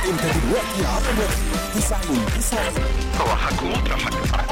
انت دلوقتي على الراديو 90 90 صباحكم مطرحك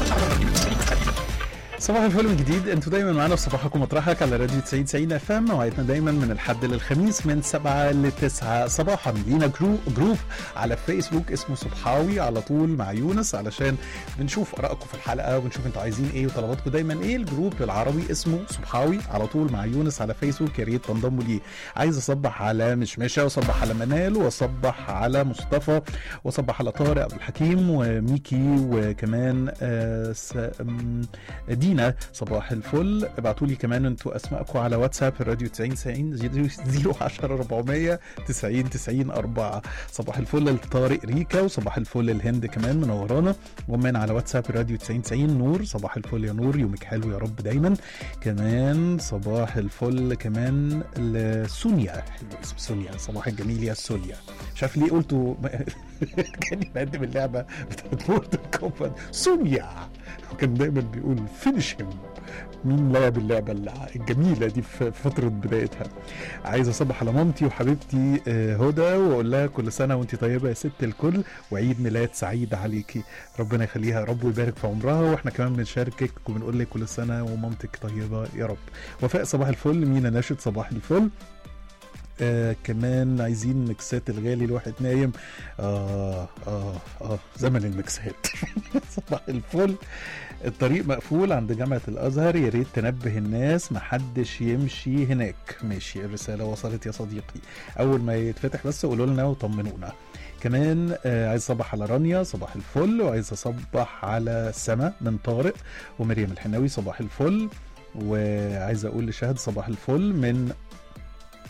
صباح الفل من جديد انتوا دايما معانا في صباحكم مطرحك على راديو 90 90 اف ام موعدنا دايما من الحد للخميس من 7 ل 9 صباحا لينا جروب, جروب على فيسبوك اسمه صبحاوي على طول مع يونس علشان بنشوف ارائكم في الحلقه وبنشوف انتوا عايزين ايه وطلباتكم دايما ايه الجروب بالعربي اسمه صبحاوي على طول مع يونس على فيسبوك يا ريت تنضموا ليه عايز اصبح على مشمشه واصبح على منال واصبح على مصطفى واصبح على طارق عبد الحكيم وميكي وكمان آه س- م- دينا صباح الفل ابعتوا لي كمان انتوا اسماءكم على واتساب الراديو 90 90 010 400 90 90 4 صباح الفل لطارق ريكا وصباح الفل الهند كمان منورانا ومن على واتساب الراديو 90 90 نور صباح الفل يا نور يومك حلو يا رب دايما كمان صباح الفل كمان لسونيا حلو اسم سونيا صباح الجميل يا سونيا مش عارف ليه قلته كاني بقدم اللعبه بتاعت مورتال كومبات سونيا وكان دايما بيقول فينش هيم مين لعب اللعبه الجميله دي في فتره بدايتها عايز اصبح على مامتي وحبيبتي آه، هدى واقول لها كل سنه وانت طيبه يا ست الكل وعيد ميلاد سعيد عليكي ربنا يخليها يا رب ويبارك في عمرها واحنا كمان بنشاركك وبنقول لك كل سنه ومامتك طيبه يا رب وفاء صباح الفل مينا ناشد صباح الفل آه كمان عايزين ميكسات الغالي الواحد نايم آه آه آه زمن الميكسات صباح الفل الطريق مقفول عند جامعة الأزهر يا ريت تنبه الناس محدش يمشي هناك ماشي الرسالة وصلت يا صديقي أول ما يتفتح بس قولوا لنا وطمنونا كمان آه عايز اصبح على رانيا صباح الفل وعايز اصبح على سما من طارق ومريم الحناوي صباح الفل وعايز اقول لشهد صباح الفل من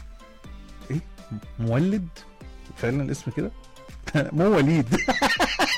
ايه مولد فعلا الاسم كده مو وليد